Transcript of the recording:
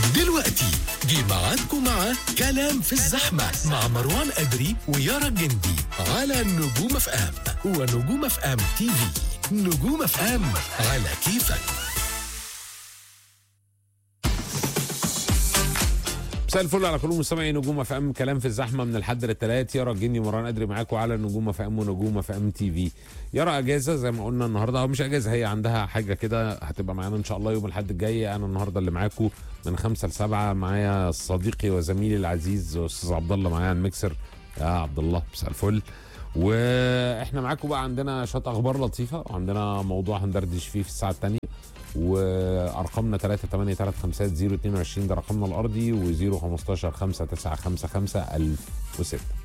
دلوقتي جه ميعادكم مع كلام في الزحمة مع مروان أدري ويارا الجندي على نجوم اف ام ونجوم اف ام تي في نجوم اف ام على كيفك مساء الفل على كل مستمعي نجوم اف ام كلام في الزحمه من الحد للثلاث يارا الجني مران ادري معاكم على نجوم اف ام ونجوم اف ام تي في يارا اجازه زي ما قلنا النهارده او مش اجازه هي عندها حاجه كده هتبقى معانا ان شاء الله يوم الاحد الجاي انا النهارده اللي معاكم من خمسة لسبعة معايا صديقي وزميلي العزيز استاذ عبد الله معايا على الميكسر يا عبد الله مساء الفل واحنا معاكم بقى عندنا شويه اخبار لطيفه وعندنا موضوع هندردش فيه في الساعه الثانيه وارقامنا 3 8 3 5 0 22 ده رقمنا الارضي و 0 15 5 9 5 5 1006